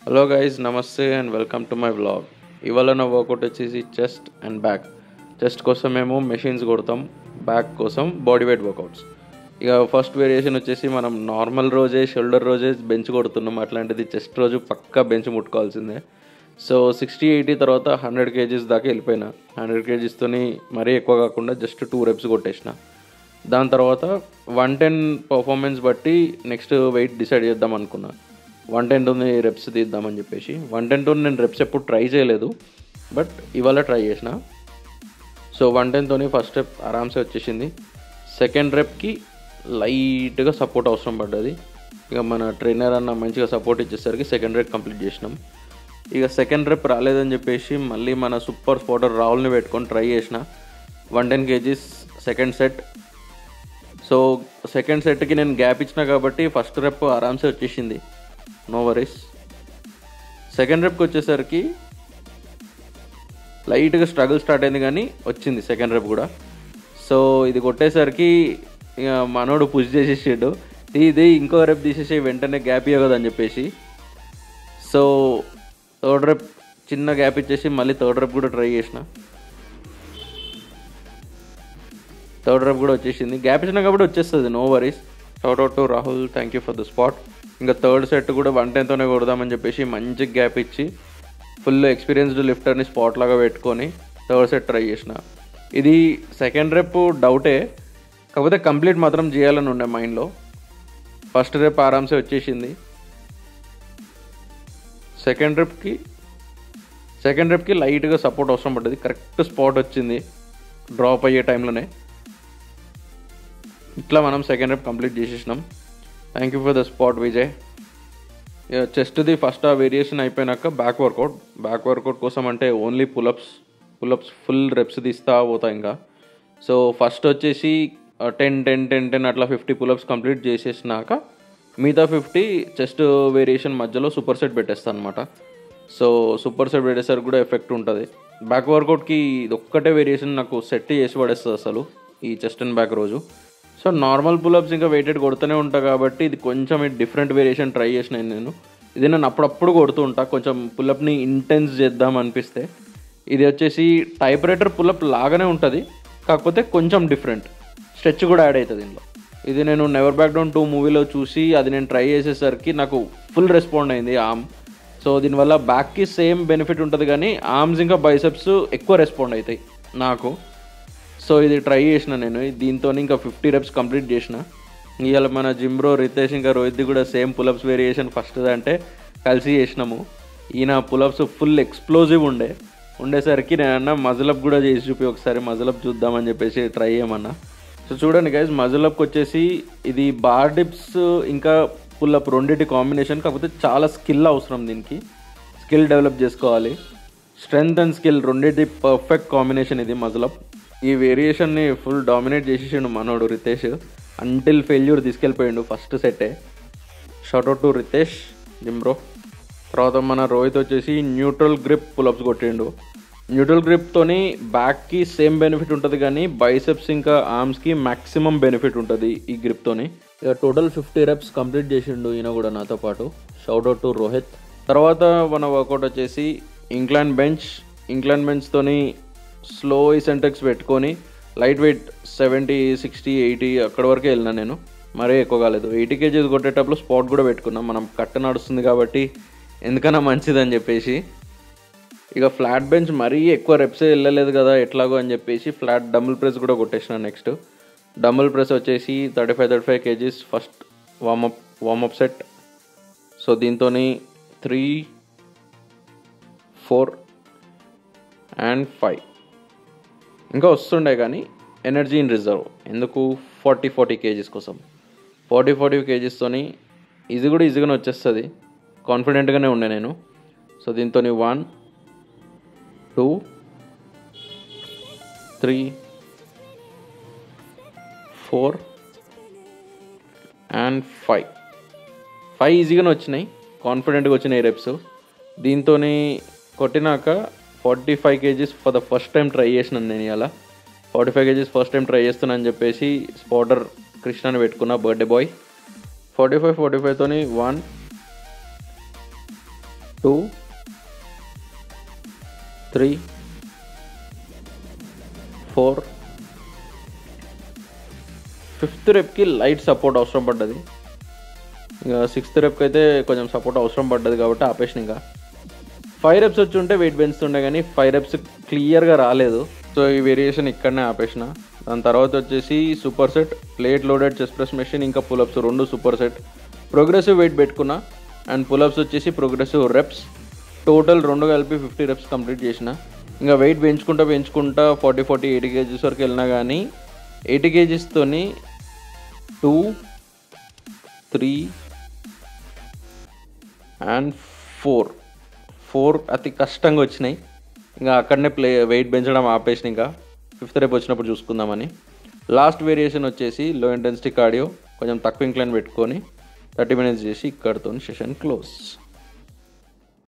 hello guys నమస్తే and welcome to my vlog ఇవాళ నా వర్కౌట్ వచ్చేసి చెస్ట్ అండ్ బ్యాక్ చెస్ట్ కోసం మేము మెషిన్స్ కొడతాం బ్యాక్ కోసం బాడీ వెయిట్ వర్కౌట్స్ ఇక ఫస్ట్ వేరియేషన్ వచ్చేసి మనం నార్మల్ రోజే షోల్డర్ రోజే బెంచ్ కొడుతున్నాం అట్లాంటిది చెస్ట్ రోజు పక్కా బెంచ్ ముట్టుకోవాల్సిందే సో సిక్స్టీ ఎయిటీ తర్వాత హండ్రెడ్ కేజీస్ దాకా వెళ్ళిపోయినా హండ్రెడ్ కేజీస్తోని మరీ ఎక్కువ కాకుండా జస్ట్ టూ రెప్స్ కొట్టేసిన దాని తర్వాత వన్ టెన్ పర్ఫార్మెన్స్ బట్టి నెక్స్ట్ వెయిట్ డిసైడ్ చేద్దాం అనుకున్నా వన్ టెన్తోని రెప్స్ తీద్దామని చెప్పేసి వన్ టెన్తో నేను రెప్స్ ఎప్పుడు ట్రై చేయలేదు బట్ ఇవాళ ట్రై చేసిన సో వన్ టెన్తోని ఫస్ట్ రెప్ ఆరామ్సే వచ్చేసింది సెకండ్ రెప్కి లైట్గా సపోర్ట్ అవసరం పడ్డది ఇక మన ట్రైనర్ అన్న మంచిగా సపోర్ట్ ఇచ్చేసరికి సెకండ్ రెప్ కంప్లీట్ చేసినాం ఇక సెకండ్ రెప్ రాలేదని చెప్పేసి మళ్ళీ మన సూపర్ స్పోటర్ రాహుల్ని పెట్టుకొని ట్రై చేసిన one ten kgs second set so second సెట్కి నేను గ్యాప్ ఇచ్చిన కాబట్టి ఫస్ట్ రెప్ ఆరామ్సే వచ్చేసింది నో వరీస్ సెకండ్ రెప్కి వచ్చేసరికి లైట్గా స్ట్రగుల్ స్టార్ట్ అయింది కానీ వచ్చింది సెకండ్ రెప్ కూడా సో ఇది కొట్టేసరికి ఇక మనోడు పుష్ చేసేసాడు ఇది ఇంకో రెప్ తీసేసి వెంటనే గ్యాప్ ఇవ్వకదని చెప్పేసి సో థర్డ్ రెప్ చిన్న గ్యాప్ ఇచ్చేసి మళ్ళీ థర్డ్ రెప్ కూడా ట్రై చేసిన థర్డ్ రెప్ కూడా వచ్చేసింది గ్యాప్ ఇచ్చినా కాబట్టి వచ్చేస్తుంది no worries shout out to Rahul thank you for the spot ఇంకా థర్డ్ సెట్ కూడా వన్ టెన్తోనే కొడదామని చెప్పేసి మంచి గ్యాప్ ఇచ్చి ఫుల్ ఎక్స్పీరియన్స్డ్ లిఫ్టర్ని స్పాట్ లాగా పెట్టుకొని థర్డ్ సెట్ ట్రై చేసిన ఇది సెకండ్ రెప్ డౌటే కాకపోతే కంప్లీట్ మాత్రం చేయాలని ఉండే మైండ్లో ఫస్ట్ రెప్ ఆరామ్సే వచ్చేసింది సెకండ్ రెప్కి సెకండ్ రెప్కి లైట్గా సపోర్ట్ అవసరం పడ్డది కరెక్ట్ స్పాట్ వచ్చింది డ్రాప్ అయ్యే టైంలోనే ఇట్లా మనం సెకండ్ రెప్ కంప్లీట్ చేసేసినాం thank you for the spot Vijay చెస్ట్ది ఫస్ట్ ఆ వేరియేషన్ అయిపోయినాక బ్యాక్ వర్కౌట్ బ్యాక్ వర్కౌట్ కోసం అంటే only pullups pullups full reps తీస్తా పోతా ఇంకా సో ఫస్ట్ వచ్చేసి టెన్ టెన్ టెన్ టెన్ అట్లా ఫిఫ్టీ పులప్స్ కంప్లీట్ చేసేసినాక మిగతా ఫిఫ్టీ చెస్ట్ వేరియేషన్ మధ్యలో సూపర్ సెట్ పెట్టేస్తాను అనమాట సో సూపర్ సెట్ పెట్టేసరికి కూడా ఎఫెక్ట్ ఉంటుంది బ్యాక్ వర్కౌట్కి ఇది ఒక్కటే వేరియేషన్ నాకు సెట్ చేసి పడేస్తుంది అసలు ఈ చెస్ట్ అండ్ బ్యాక్ రోజు సో నార్మల్ పులప్స్ ఇంకా వెయిటెడ్ కొడుతూనే ఉంటా కాబట్టి ఇది కొంచెం డిఫరెంట్ వేరియేషన్ ట్రై చేసిన నేను ఇది నేను అప్పుడప్పుడు కొడుతూ ఉంటా కొంచెం పులప్ని ఇంటెన్స్ చేద్దాం అనిపిస్తే ఇది వచ్చేసి టైప్ రైటర్ పులప్ లాగానే ఉంటుంది కాకపోతే కొంచెం డిఫరెంట్ స్ట్రెచ్ కూడా యాడ్ అవుతుంది దీనిలో ఇది నేను నెవర్ బ్యాక్ డౌన్ టూ మూవీలో చూసి అది నేను ట్రై చేసేసరికి నాకు ఫుల్ రెస్పాండ్ అయింది ఆమ్ సో దీనివల్ల బ్యాక్కి సేమ్ బెనిఫిట్ ఉంటుంది కానీ ఆర్మ్స్ ఇంకా బైసెప్స్ ఎక్కువ రెస్పాండ్ అవుతాయి నాకు సో ఇది ట్రై చేసిన నేను దీంతో ఇంకా ఫిఫ్టీ రెప్స్ కంప్లీట్ చేసిన ఇవాళ మన జిమ్రో రితేష్ ఇంకా రోహిత్ కూడా సేమ్ పులప్స్ వేరియేషన్ ఫస్ట్ అంటే కలిసి చేసినాము ఈయన పులప్స్ ఫుల్ ఎక్స్ప్లోజివ్ ఉండే ఉండేసరికి నేను మజలప్ కూడా చేసి చూపి ఒకసారి మజలప్ చూద్దామని చెప్పేసి ట్రై చేయమన్నా సో చూడండి గైజ్ మజలప్కి వచ్చేసి ఇది బార్ డిప్స్ ఇంకా పుల్లప్ రెండింటి కాంబినేషన్ కాకపోతే చాలా స్కిల్ అవసరం దీనికి స్కిల్ డెవలప్ చేసుకోవాలి స్ట్రెంగ్త్ అండ్ స్కిల్ రెండింటి పర్ఫెక్ట్ కాంబినేషన్ ఇది మజలప్ ఈ వేరియేషన్ని ఫుల్ డామినేట్ చేసేసిండు మనోడు రితేష్ అంటిల్ ఫెయిల్యూర్ తీసుకెళ్ళిపోయిండు ఫస్ట్ సెట్టే షార్ట్అవుట్ టు రితేష్ జిమ్రో తర్వాత మన రోహిత్ వచ్చేసి న్యూట్రల్ గ్రిప్ పులప్స్ కొట్టిండు న్యూట్రల్ గ్రిప్తోని బ్యాక్కి సేమ్ బెనిఫిట్ ఉంటుంది కానీ బైసెప్స్ ఇంకా ఆర్మ్స్కి మ్యాక్సిమం బెనిఫిట్ ఉంటుంది ఈ గ్రిప్తోని ఇక టోటల్ ఫిఫ్టీ రెప్స్ కంప్లీట్ చేసిండు ఈయన కూడా నాతో పాటు షౌట్అవుట్ టు రోహిత్ తర్వాత మన వర్కౌట్ వచ్చేసి ఇంక్లాన్ బెంచ్ ఇంక్లాన్ బెంచ్తోని స్లో సెంటెక్స్ పెట్టుకొని light weight seventy sixty eighty అక్కడ వరకే వెళ్ళినా నేను మరీ ఎక్కువ కాలేదు ఎయిటీ కేజీస్ కొట్టేటప్పుడు స్పాట్ కూడా పెట్టుకున్నాం మనం కట్ట నడుస్తుంది కాబట్టి ఎందుకన్నా మంచిదని చెప్పేసి ఇక ఫ్లాట్ బెంచ్ మరీ ఎక్కువ రెప్సే వెళ్ళలేదు కదా ఎట్లాగో అని చెప్పేసి ఫ్లాట్ డబుల్ ప్రెస్ కూడా కొట్టేసిన నెక్స్ట్ డబుల్ ప్రెస్ వచ్చేసి thirty five thirty five kgs first warmup warmup set so దీంతో త్రీ ఫోర్ అండ్ ఫైవ్ ఇంకా వస్తుండే కానీ ఎనర్జీ ఇన్ రిజర్వ్ ఎందుకు ఫార్టీ ఫార్టీ కేజీస్ కోసం ఫార్టీ ఫార్టీ కేజీస్తోని ఇది కూడా ఈజీగానే వచ్చేస్తుంది కాన్ఫిడెంట్గానే ఉండే నేను సో దీంతో one two three four and five five ఈజీగానే వచ్చినాయి కాన్ఫిడెంట్గా వచ్చినాయి రెప్స్ దీంతో కొట్టినాక forty five kgs for the first time try చేసినాను నేను ఇలా forty five kgs first time try చేస్తున్నా అని చెప్పేసి స్పాటర్ కృష్ణని పెట్టుకున్న birthday boy forty five forty ఫైవ్తోని one two three four fifth రెప్కి లైట్ సపోర్ట్ అవసరం పడ్డది ఇక సిక్స్త్ రెప్కి అయితే కొంచెం సపోర్ట్ అవసరం పడ్డది కాబట్టి ఆపేసిన ఇంకా ఫైవ్ రెప్స్ వచ్చి ఉంటే వెయిట్ పెంచుతుండే కానీ ఫైవ్ రెప్స్ క్లియర్గా రాలేదు సో ఈ వేరియేషన్ ఇక్కడనే ఆపేసిన దాని తర్వాత వచ్చేసి super set plate loaded chest press machine ఇంకా పులప్స్ రెండు సూపర్ సెట్ ప్రోగ్రెసివ్ వెయిట్ పెట్టుకున్నా అండ్ పులప్స్ వచ్చేసి ప్రోగ్రెసివ్ రెప్స్ టోటల్ రెండు కలిపి ఫిఫ్టీ రెప్స్ కంప్లీట్ చేసిన ఇంకా వెయిట్ పెంచుకుంటా పెంచుకుంటా ఫార్టీ ఫార్టీ ఎయిటీ కేజీస్ వరకు వెళ్ళినా కానీ ఎయిటీ కేజీస్తోని two three and four four అతి కష్టంగా వచ్చినాయి ఇంకా అక్కడనే ప్లే వెయిట్ పెంచడం ఆపేసిన ఇంకా ఫిఫ్త్ రేపు వచ్చినప్పుడు చూసుకుందామని లాస్ట్ వేరియేషన్ వచ్చేసి లో ఇంటెన్సిటీ కార్డియో కొంచెం తక్కువ ఇంక్లైన్ పెట్టుకొని థర్టీ మినిట్స్ చేసి ఇక్కడితో సెషన్ క్లోజ్